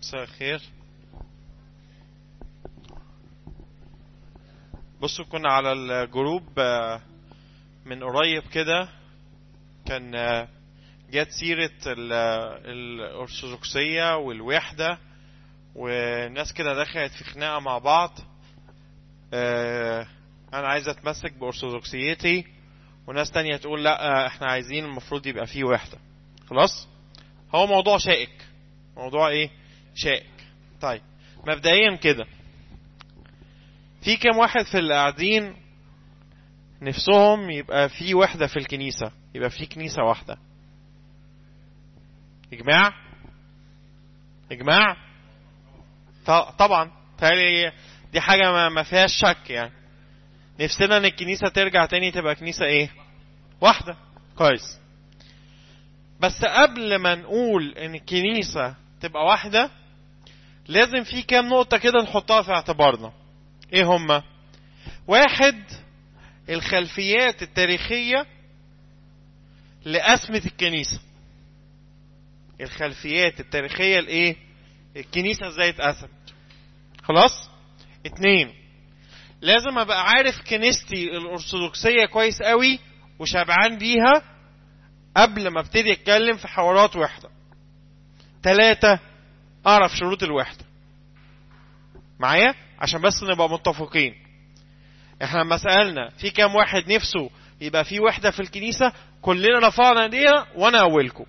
مساء الخير بصوا كنا على الجروب آه، من قريب كده كان آه، جت سيرة ال- الأرثوذكسية والوحدة وناس كده دخلت في خناقة مع بعض آه، أنا عايز أتمسك بأرثوذكسيتي وناس تانية تقول لا آه، احنا عايزين المفروض يبقى فيه وحدة خلاص هو موضوع شائك موضوع ايه شائك طيب مبدئيا كده في كام واحد في اللي قاعدين نفسهم يبقى في وحدة في الكنيسة يبقى في كنيسة واحدة إجماع إجماع ط- طبعا تالي دي حاجة ما- ما فيهاش شك يعني نفسنا ان الكنيسة ترجع تاني تبقى كنيسة ايه واحدة كويس بس قبل ما نقول ان الكنيسة تبقى واحدة لازم في كام نقطة كده نحطها في اعتبارنا ايه هما واحد الخلفيات التاريخية لأسمة الكنيسة الخلفيات التاريخية لإيه الكنيسة ازاي اتقسمت خلاص اتنين لازم ابقى عارف كنيستي الارثوذكسية كويس قوي وشبعان بيها قبل ما ابتدي اتكلم في حوارات وحدة تلاتة اعرف شروط الوحدة معايا عشان بس نبقى متفقين احنا لما سألنا في كام واحد نفسه يبقى في وحدة في الكنيسة كلنا رفعنا ايدينا وانا اولكم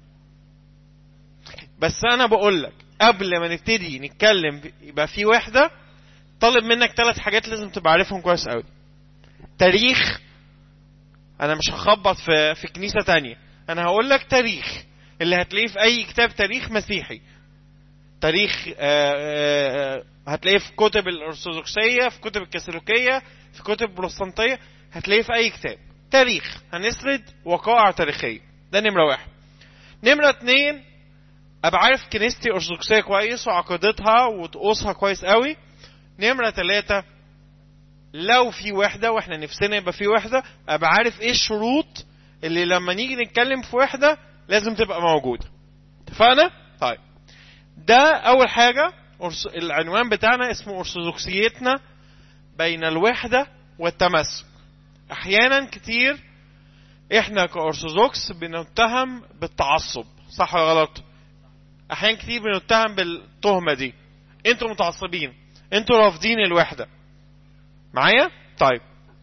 بس انا بقول لك قبل ما نبتدي نتكلم يبقى في وحدة طالب منك ثلاث حاجات لازم تبقى عارفهم كويس قوي تاريخ انا مش هخبط في في كنيسة تانية انا هقول لك تاريخ اللي هتلاقيه في اي كتاب تاريخ مسيحي تاريخ آه، آه، آه، هتلاقيه في كتب الارثوذكسيه في كتب الكاثوليكيه في كتب البروتستانتيه هتلاقيه في اي كتاب تاريخ هنسرد وقائع تاريخيه ده نمره واحد نمره اتنين ابقى عارف كنيستي ارثوذكسيه كويس وعقيدتها وطقوسها كويس قوي نمره ثلاثة لو في وحدة واحنا نفسنا يبقى في وحدة ابقى عارف ايه الشروط اللي لما نيجي نتكلم في وحدة لازم تبقى موجودة اتفقنا؟ طيب ده اول حاجة أرس- العنوان بتاعنا اسمه ارثوذكسيتنا بين الوحدة والتمسك احيانا كتير احنا كارثوذكس بنتهم بالتعصب صح ولا غلط احيانا كتير بنتهم بالتهمة دي انتوا متعصبين انتوا رافضين الوحدة معايا طيب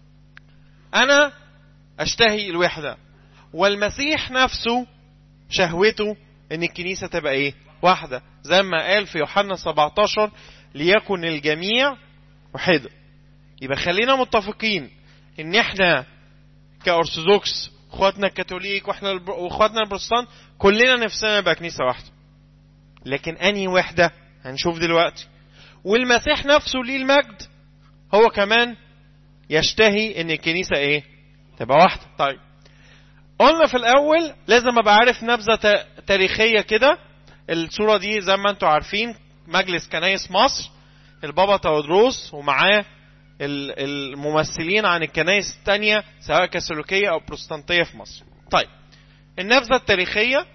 انا اشتهي الوحدة والمسيح نفسه شهوته ان الكنيسة تبقى ايه واحدة زي ما قال في يوحنا 17 ليكن الجميع واحدة يبقى خلينا متفقين ان احنا كأرثوذكس اخواتنا الكاثوليك واحنا الب- واخواتنا البروتستانت كلنا نفسنا نبقى كنيسة واحدة لكن انهي وحدة هنشوف دلوقتي والمسيح نفسه ليه المجد هو كمان يشتهي ان الكنيسة ايه تبقى واحدة طيب قلنا في الاول لازم ابقى عارف نبذة تا- تاريخية كده الصورة دي زي ما انتم عارفين مجلس كنايس مصر البابا تودروس ومعاه ال- الممثلين عن الكنائس التانية سواء كاثوليكية او بروتستانتية في مصر طيب النبذة التاريخية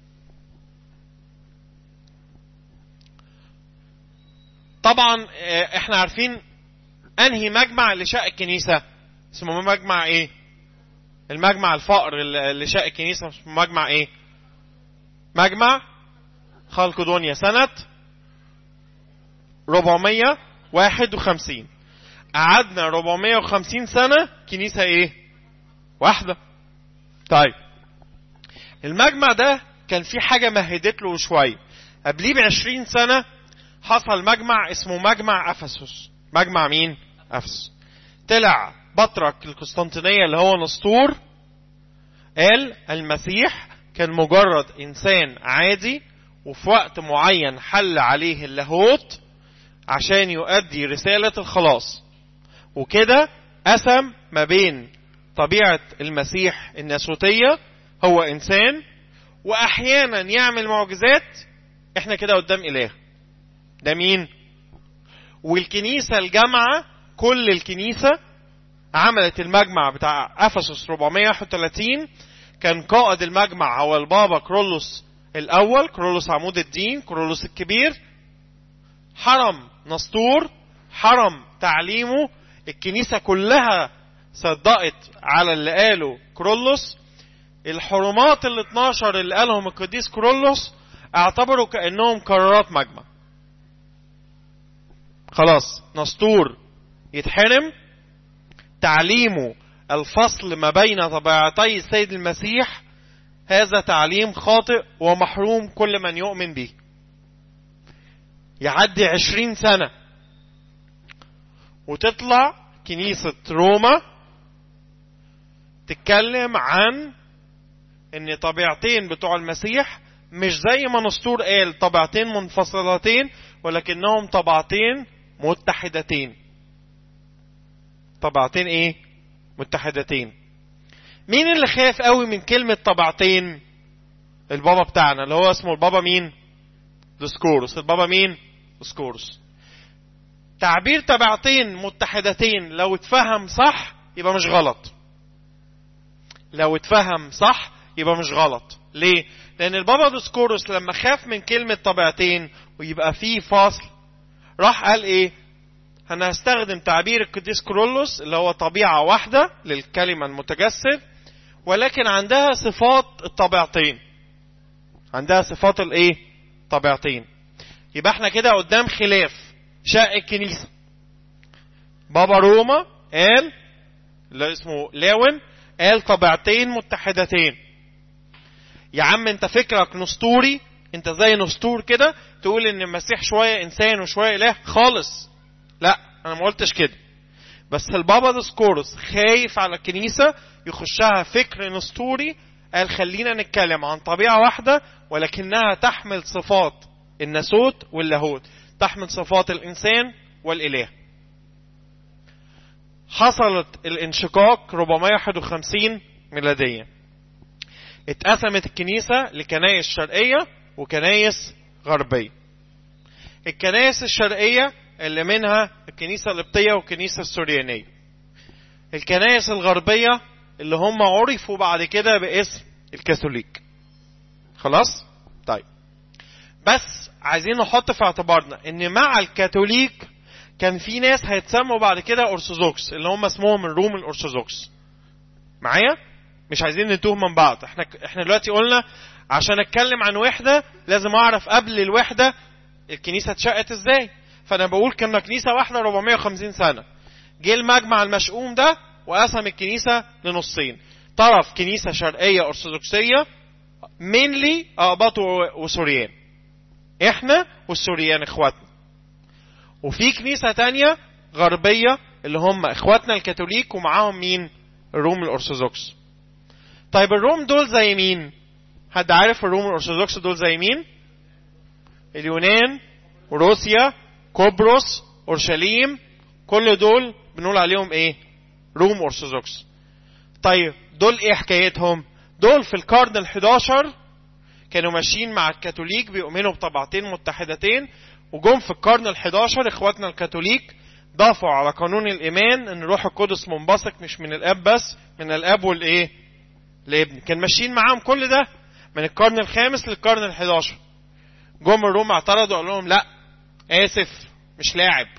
طبعا آه، احنا عارفين انهي مجمع اللي شق الكنيسة اسمه مجمع ايه المجمع الفقر اللي اللي شق الكنيسة اسمه مجمع ايه مجمع خلق دنيا سنة 451 قعدنا 450 سنة كنيسة ايه واحدة طيب المجمع ده كان في حاجة مهدت له شوية قبليه ب 20 سنة حصل مجمع اسمه مجمع افسس مجمع مين افسس طلع بطرك القسطنطينية اللي هو نسطور قال المسيح كان مجرد انسان عادي وفي وقت معين حل عليه اللاهوت عشان يؤدي رسالة الخلاص وكده قسم ما بين طبيعة المسيح الناسوتية هو إنسان وأحيانا يعمل معجزات إحنا كده قدام إله ده مين؟ والكنيسة الجامعة كل الكنيسة عملت المجمع بتاع أفسس 431 كان قائد المجمع هو البابا كرولوس الأول كرولوس عمود الدين كرولوس الكبير حرم نسطور حرم تعليمه الكنيسة كلها صدقت على اللي قاله كرولوس الحرمات ال 12 اللي قالهم القديس كرولوس اعتبروا كأنهم قرارات مجمع خلاص نسطور يتحرم تعليمه الفصل ما بين طبيعتي السيد المسيح هذا تعليم خاطئ ومحروم كل من يؤمن به يعدي عشرين سنة وتطلع كنيسة روما تتكلم عن ان طبيعتين بتوع المسيح مش زي ما نسطور قال طبيعتين منفصلتين ولكنهم طبيعتين متحدتين طبيعتين ايه متحدتين مين اللي خاف قوي من كلمة طبيعتين البابا بتاعنا اللي هو اسمه البابا مين ديسكورس البابا مين ديسكورس تعبير طبيعتين متحدتين لو اتفهم صح يبقى مش غلط لو اتفهم صح يبقى مش غلط ليه لان البابا ديسكورس لما خاف من كلمة طبيعتين ويبقى فيه فاصل راح قال ايه انا هستخدم تعبير القديس كرولوس اللي هو طبيعة واحدة للكلمة المتجسد ولكن عندها صفات الطبيعتين عندها صفات الايه طبيعتين يبقى احنا كده قدام خلاف شق الكنيسة بابا روما قال اللي اسمه لاون قال طبيعتين متحدتين يا عم انت فكرك نسطوري انت زي نسطور كده تقول ان المسيح شوية انسان وشوية اله خالص لا انا ما قلتش كده بس البابا ديسكورس خايف على الكنيسة يخشها فكر نسطوري قال خلينا نتكلم عن طبيعة واحدة ولكنها تحمل صفات الناسوت واللاهوت تحمل صفات الإنسان والإله حصلت الانشقاق 451 ميلادية اتقسمت الكنيسة لكنايس شرقية وكنايس غربية الكنايس الشرقية اللي منها الكنيسة القبطية والكنيسة السوريانية الكنايس الغربية اللي هم عرفوا بعد كده باسم الكاثوليك خلاص طيب بس عايزين نحط في اعتبارنا ان مع الكاثوليك كان في ناس هيتسموا بعد كده ارثوذكس اللي هم اسمهم الروم الارثوذكس معايا مش عايزين نتوه من بعض احنا احنا دلوقتي قلنا عشان اتكلم عن وحده لازم اعرف قبل الوحده الكنيسه اتشقت ازاي فانا بقول كنا كنيسه واحده 450 سنه جه المجمع المشؤوم ده وقسم الكنيسه لنصين طرف كنيسه شرقيه ارثوذكسيه مينلي اقباط وسوريان احنا والسوريان اخواتنا وفي كنيسة تانية غربية اللي هم اخواتنا الكاثوليك ومعاهم مين الروم الارثوذكس طيب الروم دول زي مين حد عارف الروم الارثوذكس دول زي مين اليونان وروسيا قبرص اورشليم كل دول بنقول عليهم ايه روم ارثوذكس طيب دول ايه حكايتهم دول في القرن ال11 كانوا ماشيين مع الكاثوليك بيؤمنوا بطبعتين متحدتين وجم في القرن ال11 اخواتنا الكاثوليك ضافوا على قانون الايمان ان الروح القدس منبثق مش من الاب بس من الاب والايه الابن كان ماشيين معاهم كل ده من القرن الخامس للقرن ال11 جم الروم اعترضوا قال لهم لا اسف مش لاعب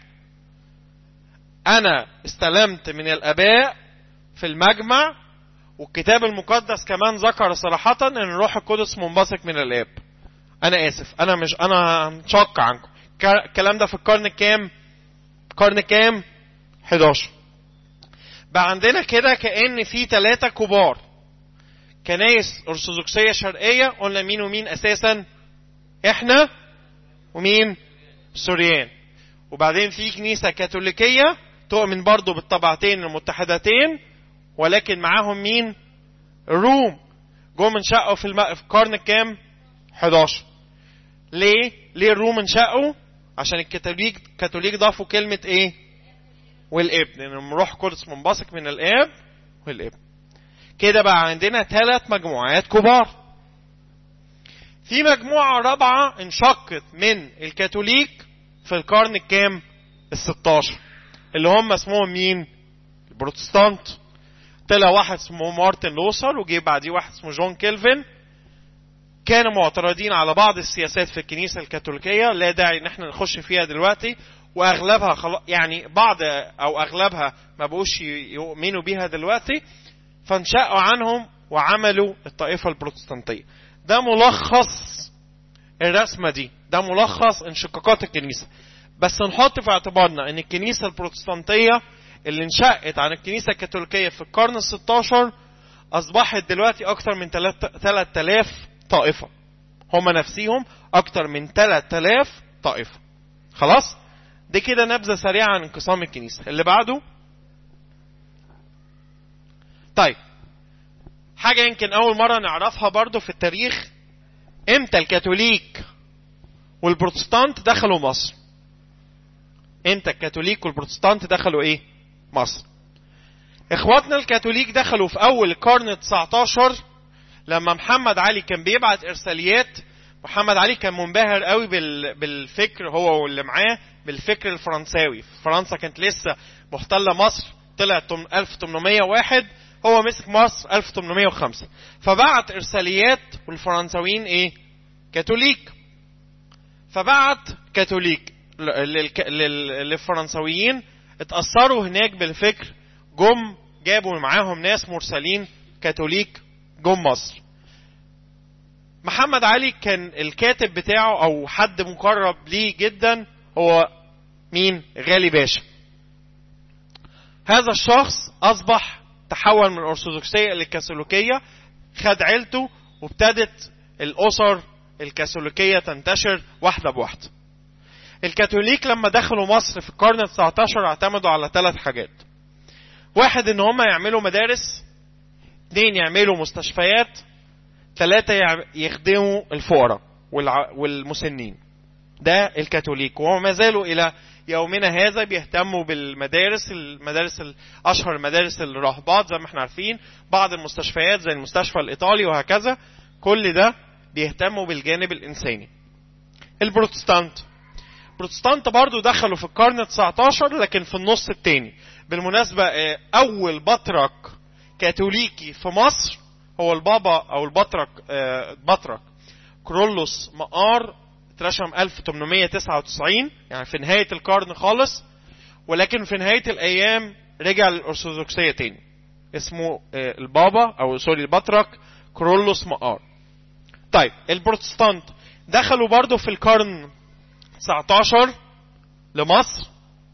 انا استلمت من الاباء في المجمع والكتاب المقدس كمان ذكر صراحة ان الروح القدس منبثق من الاب انا اسف انا مش انا هنشق عنكم الكلام ده في القرن الكام القرن كام 11 بقى عندنا كده كأن في ثلاثة كبار كنايس أرثوذكسية شرقية قلنا مين ومين أساسا إحنا ومين سوريان وبعدين في كنيسة كاثوليكية تؤمن برضو بالطبعتين المتحدتين ولكن معاهم مين الروم جم انشقوا في, الم... في القرن الكام 11 ليه ليه الروم انشقوا عشان الكاثوليك الكاثوليك ضافوا كلمة ايه والابن ان الروح القدس منبثق من الاب والابن كده بقى عندنا ثلاث مجموعات كبار في مجموعة رابعة انشقت من الكاثوليك في القرن الكام ال16 اللي هم اسمهم مين البروتستانت طلع واحد اسمه مارتن لوثر وجي بعديه واحد اسمه جون كيلفن كانوا معترضين على بعض السياسات في الكنيسة الكاثوليكية لا داعي ان احنا نخش فيها دلوقتي واغلبها خلاص يعني بعض او اغلبها ما بقوش يؤمنوا بيها دلوقتي فانشأوا عنهم وعملوا الطائفة البروتستانتية ده ملخص الرسمة دي ده ملخص انشقاقات الكنيسة بس نحط في اعتبارنا ان الكنيسة البروتستانتية اللي انشأت عن الكنيسة الكاثوليكية في القرن ال 16 اصبحت دلوقتي اكثر من 3000 طائفة هم نفسيهم اكثر من 3000 طائفة خلاص دي كده نبذة سريعة عن انقسام الكنيسة اللي بعده طيب حاجة يمكن أول مرة نعرفها برضو في التاريخ امتى الكاثوليك والبروتستانت دخلوا مصر امتى الكاثوليك والبروتستانت دخلوا ايه مصر اخواتنا الكاثوليك دخلوا في اول القرن 19 لما محمد علي كان بيبعت ارساليات محمد علي كان منبهر قوي بالفكر هو واللي معاه بالفكر الفرنساوي فرنسا كانت لسه محتلة مصر طلعت 1801 هو مسك مصر 1805 فبعت ارساليات والفرنساويين ايه كاثوليك فبعت كاثوليك للفرنساويين اتأثروا هناك بالفكر جم جابوا معاهم ناس مرسلين كاثوليك جم مصر محمد علي كان الكاتب بتاعه او حد مقرب ليه جدا هو مين غالي باشا هذا الشخص اصبح تحول من الارثوذكسيه للكاثوليكيه خد عيلته وابتدت الاسر الكاثوليكيه تنتشر واحده بواحده الكاثوليك لما دخلوا مصر في القرن ال 19 اعتمدوا على ثلاث حاجات واحد ان هم يعملوا مدارس اثنين يعملوا مستشفيات ثلاثة يخدموا الفقراء والمسنين ده الكاثوليك وما زالوا إلى يومنا هذا بيهتموا بالمدارس المدارس أشهر المدارس الراهبات زي ما احنا عارفين بعض المستشفيات زي المستشفى الإيطالي وهكذا كل ده بيهتموا بالجانب الإنساني البروتستانت البروتستانت برضو دخلوا في القرن 19 لكن في النص الثاني بالمناسبة أول بطرك كاثوليكي في مصر هو البابا او البطرك بطرك كرولوس مقار اترشم 1899 يعني في نهاية القرن خالص ولكن في نهاية الايام رجع للارثوذكسية تاني اسمه البابا او سوري البطرك كرولوس مقار طيب البروتستانت دخلوا برضو في القرن 19 لمصر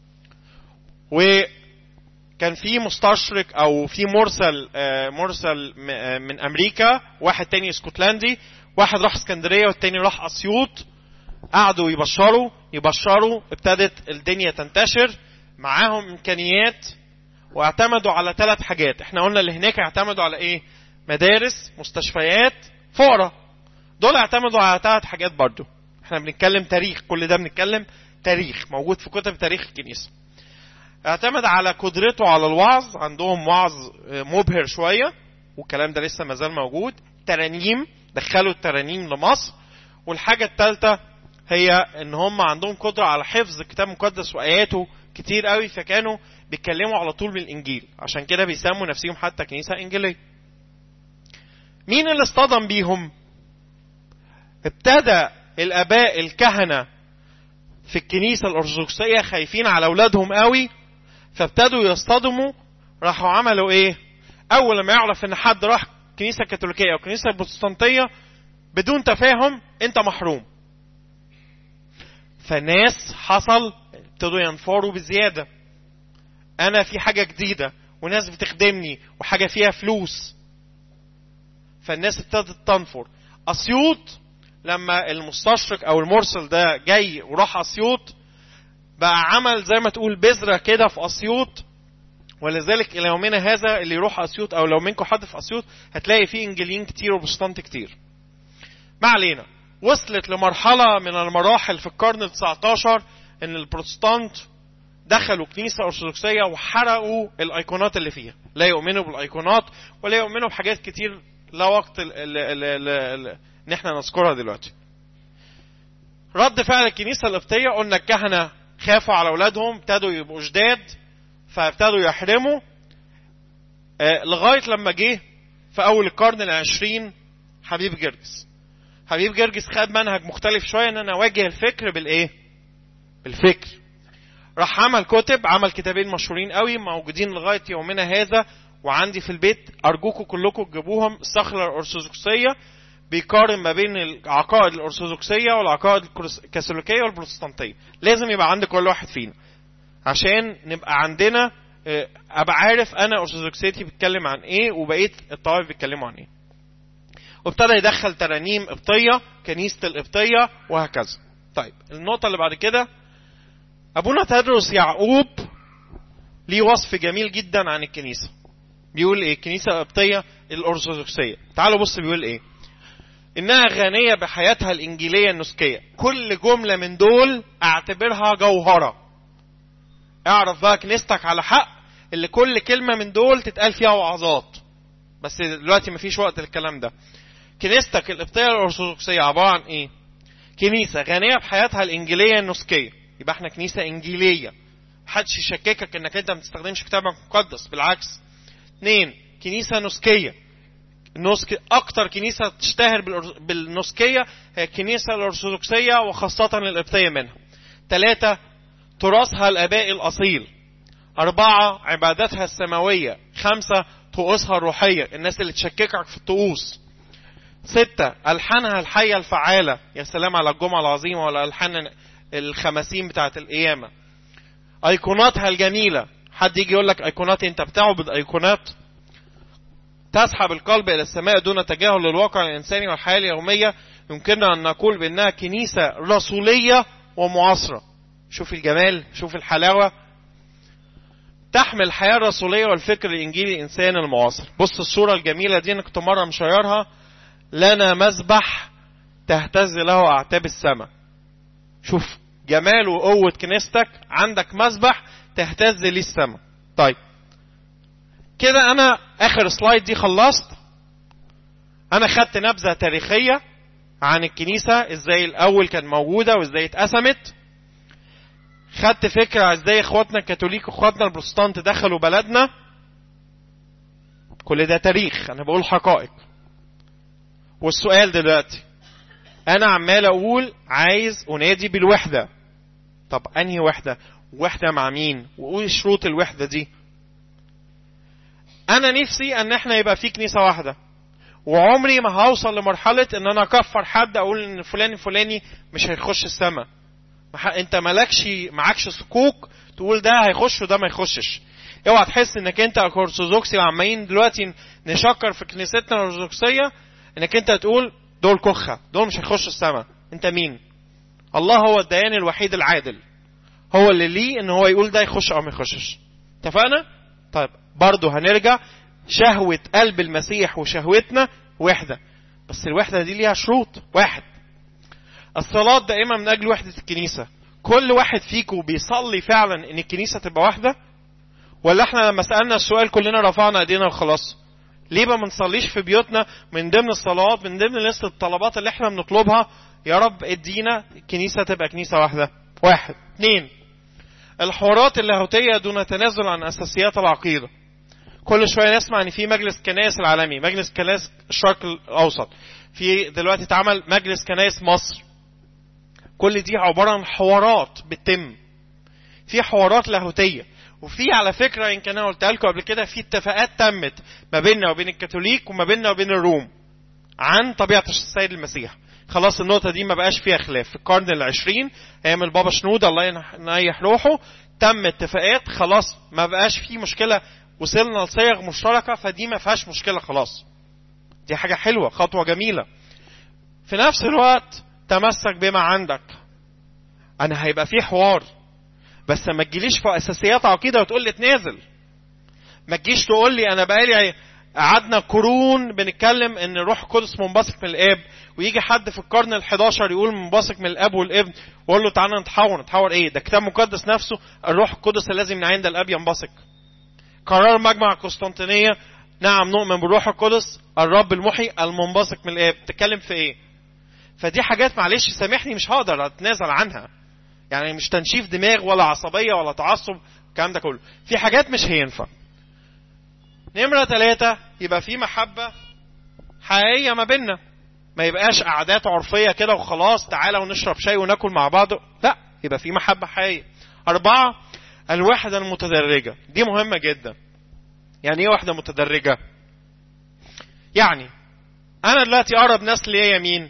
و كان في مستشرق او في مرسل مرسل من امريكا واحد تاني اسكتلندي واحد راح اسكندريه والتاني راح اسيوط قعدوا يبشروا يبشروا ابتدت الدنيا تنتشر معاهم امكانيات واعتمدوا على ثلاث حاجات احنا قلنا اللي هناك اعتمدوا على ايه مدارس مستشفيات فقراء دول اعتمدوا على ثلاث حاجات برضو احنا بنتكلم تاريخ كل ده بنتكلم تاريخ موجود في كتب تاريخ الكنيسه اعتمد على قدرته على الوعظ عندهم وعظ مبهر شوية والكلام ده لسه مازال موجود ترانيم دخلوا الترانيم لمصر والحاجة الثالثة هي ان هم عندهم قدرة على حفظ الكتاب المقدس وآياته كتير قوي فكانوا بيتكلموا على طول بالإنجيل عشان كده بيسموا نفسهم حتى كنيسة إنجيلية مين اللي اصطدم بيهم ابتدى الآباء الكهنة في الكنيسة الأرثوذكسية خايفين على أولادهم قوي فابتدوا يصطدموا راحوا عملوا ايه اول ما يعرف ان حد راح كنيسه كاثوليكيه او كنيسه بروتستانتيه بدون تفاهم انت محروم فناس حصل ابتدوا ينفروا بزياده انا في حاجه جديده وناس بتخدمني وحاجه فيها فلوس فالناس ابتدت تنفر اسيوط لما المستشرق او المرسل ده جاي وراح اسيوط بقى عمل زي ما تقول بذرة كده في أسيوط ولذلك إلى يومنا هذا اللي يروح أسيوط أو لو منكم حد في أسيوط هتلاقي فيه إنجيليين كتير وبروتستانت كتير. ما علينا وصلت لمرحلة من المراحل في القرن ال 19 إن البروتستانت دخلوا كنيسة أرثوذكسية وحرقوا الأيقونات اللي فيها، لا يؤمنوا بالأيقونات ولا يؤمنوا بحاجات كتير لا وقت إن إحنا نذكرها دلوقتي. رد فعل الكنيسة القبطية قلنا الكهنة خافوا على اولادهم ابتدوا يبقوا جداد فابتدوا يحرموا آه لغايه لما جه في اول القرن العشرين حبيب جرجس حبيب جرجس خد منهج مختلف شويه ان انا اواجه الفكر بالايه بالفكر راح عمل كتب عمل كتابين مشهورين قوي موجودين لغايه يومنا هذا وعندي في البيت ارجوكم كلكم تجيبوهم الصخره الارثوذكسيه بيقارن ما بين العقائد الارثوذكسيه والعقائد الكاثوليكيه والبروتستانتيه لازم يبقى عند كل واحد فينا عشان نبقى عندنا آه، ابقى عارف انا ارثوذكسيتي بتتكلم عن ايه وبقيه الطوائف بيتكلموا عن ايه وابتدى يدخل ترانيم قبطيه كنيسه القبطيه وهكذا طيب النقطه اللي بعد كده ابونا تدرس يعقوب ليه وصف جميل جدا عن الكنيسه بيقول ايه الكنيسه القبطيه الارثوذكسيه تعالوا بص بيقول ايه انها غنيه بحياتها الانجيليه النسكيه كل جمله من دول اعتبرها جوهره اعرف بقى كنيستك على حق اللي كل كلمه من دول تتقال فيها وعظات بس دلوقتي مفيش وقت للكلام ده كنيستك القبطيه الارثوذكسيه عباره عن ايه كنيسه غنيه بحياتها الانجيليه النسكيه يبقى احنا كنيسه انجيليه محدش يشككك انك انت ما بتستخدمش كتابك المقدس بالعكس اثنين كنيسه نسكيه النسك اكتر كنيسه تشتهر بالنسكيه هي الكنيسه الارثوذكسيه وخاصه القبطيه منها ثلاثه تراثها الاباء الاصيل أربعة عباداتها السماوية خمسة طقوسها الروحية الناس اللي تشككك في الطقوس ستة ألحانها الحية الفعالة يا سلام على الجمعة العظيمة ولا ألحان الخمسين بتاعت القيامة أيقوناتها الجميلة حد يجي يقول لك أيقونات أنت بتعبد أيقونات تسحب القلب إلى السماء دون تجاهل للواقع الإنساني والحياة اليومية يمكننا أن نقول بأنها كنيسة رسولية ومعاصرة شوف الجمال شوف الحلاوة تحمل الحياة الرسولية والفكر الإنجيلي الإنسان المعاصر بص الصورة الجميلة دي أنا كنت مرة مشيرها لنا مذبح تهتز له أعتاب السماء شوف جمال وقوة كنيستك عندك مذبح تهتز ليه السماء طيب كده أنا آخر سلايد دي خلصت أنا خدت نبذة تاريخية عن الكنيسة ازاي الأول كان موجودة وازاي اتقسمت خدت فكرة ازاي اخواتنا الكاثوليك واخواتنا البروتستانت دخلوا بلدنا كل ده تاريخ انا بقول حقائق والسؤال دلوقتي انا عمال اقول عايز انادي بالوحدة طب انهي وحدة وحدة مع مين وايه شروط الوحدة دي انا نفسي ان احنا يبقى في كنيسة واحدة وعمري ما هوصل لمرحلة ان انا اكفر حد اقول ان فلان الفلاني مش هيخش السماء انت مالكش معكش سكوك تقول ده هيخش وده ما يخشش اوعى تحس انك انت ارثوذكسي وعمالين دلوقتي نشكر في كنيستنا الارثوذكسيه انك انت تقول دول كخه دول مش هيخشوا السماء انت مين الله هو الديان الوحيد العادل هو اللي ليه ان هو يقول ده يخش او ما يخشش اتفقنا طيب برضه هنرجع شهوة قلب المسيح وشهوتنا وحدة بس الوحدة دي ليها شروط واحد الصلاة دائما من أجل وحدة الكنيسة كل واحد فيكم بيصلي فعلا إن الكنيسة تبقى واحدة ولا احنا لما سألنا السؤال كلنا رفعنا ايدينا وخلاص ليه ما بنصليش في بيوتنا من ضمن الصلوات من ضمن لسه الطلبات اللي احنا بنطلبها يا رب ادينا الكنيسة تبقى كنيسة واحدة واحد اثنين الحوارات اللاهوتية دون تنازل عن أساسيات العقيدة كل شوية نسمع ان في مجلس كنائس العالمي مجلس كنائس الشرق الأوسط في دلوقتي اتعمل مجلس كنائس مصر كل دي عبارة عن حوارات بتتم في حوارات لاهوتية وفي على فكرة يمكن أنا قلتها لكم قبل كده في اتفاقات تمت ما بيننا وبين الكاثوليك وما بيننا وبين الروم عن طبيعة السيد المسيح خلاص النقطة دي ما بقاش فيها خلاف في القرن العشرين أيام البابا شنودة الله ينيح روحه تم اتفاقات خلاص ما بقاش في مشكلة وصلنا لصيغ مشتركة فدي ما فيهاش مشكلة خلاص دي حاجة حلوة خطوة جميلة في نفس الوقت تمسك بما عندك انا هيبقى في حوار بس ما تجيليش في اساسيات عقيده وتقول لي اتنازل ما تجيش تقول لي انا بقالي قعدنا قرون بنتكلم ان الروح القدس منبثق من الاب ويجي حد في القرن ال11 يقول منبثق من الاب والابن واقول له تعالى نتحاور نتحاور ايه ده كتاب مقدس نفسه الروح القدس الذي من عند الاب ينبثق قرار مجمع القسطنطينيه نعم نؤمن بالروح القدس الرب المحي المنبثق من الاب تتكلم في ايه فدي حاجات معلش سامحني مش هقدر اتنازل عنها يعني مش تنشيف دماغ ولا عصبيه ولا تعصب الكلام ده كله في حاجات مش هينفع نمرة ثلاثة يبقى في محبة حقيقية ما بيننا ما يبقاش قعدات عرفيه كده وخلاص تعالى ونشرب شاي وناكل مع بعض لا يبقى في محبه حقيقيه اربعه الوحده المتدرجه دي مهمه جدا يعني ايه وحده متدرجه يعني انا دلوقتي اقرب ناس ليا مين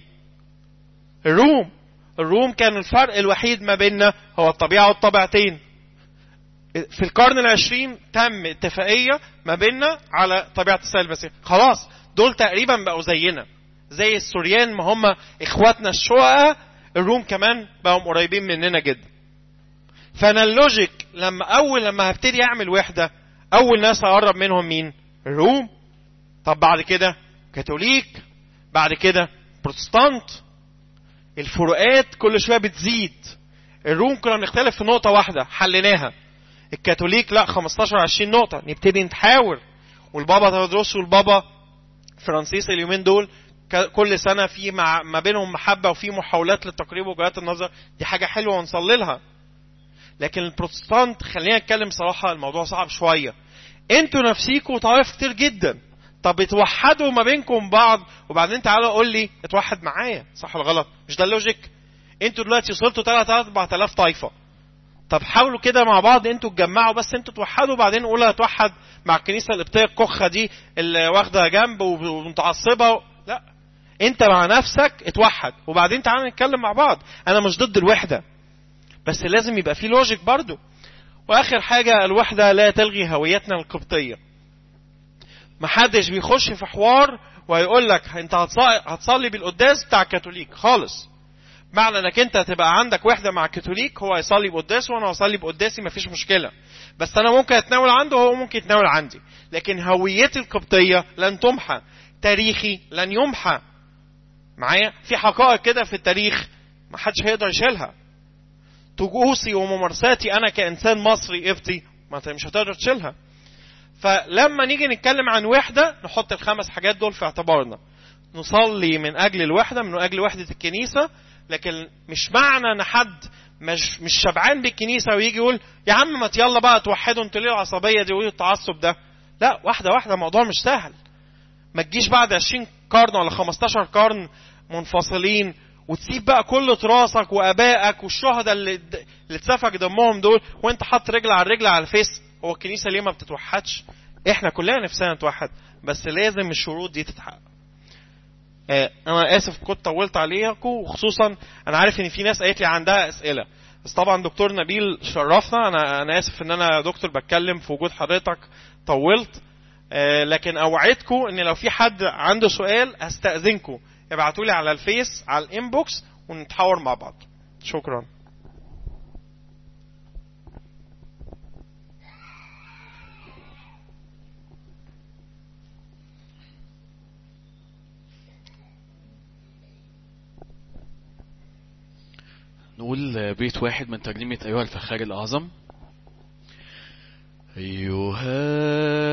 الروم الروم كان الفرق الوحيد ما بيننا هو الطبيعه والطبيعتين في القرن العشرين تم اتفاقية ما بيننا على طبيعة السيد المسيح خلاص دول تقريبا بقوا زينا زي السوريان ما هم اخواتنا الشقق الروم كمان بقوا قريبين مننا جدا فانا اللوجيك لما اول لما هبتدي اعمل وحدة اول ناس هقرب منهم مين الروم طب بعد كده كاثوليك بعد كده بروتستانت الفروقات كل شويه بتزيد الروم كنا بنختلف في نقطه واحده حليناها الكاثوليك لا 15 20 نقطة نبتدي نتحاور والبابا تدرس والبابا فرانسيس اليومين دول كل سنة في مع ما بينهم محبة وفي محاولات للتقريب وجهات النظر دي حاجة حلوة ونصلي لها لكن البروتستانت خلينا نتكلم صراحة الموضوع صعب شوية انتوا نفسيكوا طوائف كتير جدا طب اتوحدوا ما بينكم بعض وبعدين تعالوا قول لي اتوحد معايا صح ولا غلط مش ده اللوجيك انتوا دلوقتي وصلتوا 3 4000 طائفه طب حاولوا كده مع بعض انتوا تجمعوا بس انتوا توحدوا وبعدين نقول هتوحد مع الكنيسه القبطيه الكخه دي اللي واخده جنب ومتعصبه لا انت مع نفسك اتوحد وبعدين تعالى نتكلم مع بعض انا مش ضد الوحده بس لازم يبقى في لوجيك برضو واخر حاجه الوحده لا تلغي هويتنا القبطيه محدش بيخش في حوار ويقول لك انت هتصلي بالقداس بتاع الكاثوليك خالص معنى انك انت تبقى عندك وحده مع الكاثوليك هو يصلي بقداسه وانا اصلي بقداسي مفيش مشكله بس انا ممكن اتناول عنده وهو ممكن يتناول عندي لكن هويتي القبطيه لن تمحى تاريخي لن يمحى معايا في حقائق كده في التاريخ ما حدش هيقدر يشيلها طقوسي وممارساتي انا كانسان مصري قبطي ما مش هتقدر تشيلها فلما نيجي نتكلم عن وحده نحط الخمس حاجات دول في اعتبارنا نصلي من اجل الوحده من اجل وحده الكنيسه لكن مش معنى ان حد مش مش شبعان بالكنيسه ويجي يقول يا عم ما يلا بقى توحدوا انتوا ليه العصبيه دي وايه التعصب ده لا واحده واحده الموضوع مش سهل ما تجيش بعد 20 قرن ولا 15 قرن منفصلين وتسيب بقى كل تراثك وابائك والشهداء اللي اللي اتسفك دمهم دول وانت حاطط رجل على رجل على الفيس هو الكنيسه ليه ما بتتوحدش احنا كلنا نفسنا نتوحد بس لازم الشروط دي تتحقق انا اسف كنت طولت عليكم وخصوصا انا عارف ان في ناس قالت لي عندها اسئله بس طبعا دكتور نبيل شرفنا انا انا اسف ان انا دكتور بتكلم في وجود حضرتك طولت لكن اوعدكم ان لو في حد عنده سؤال هستاذنكم ابعتوا لي على الفيس على الانبوكس ونتحاور مع بعض شكرا نقول بيت واحد من ترنيمة أيها الفخار الأعظم أيها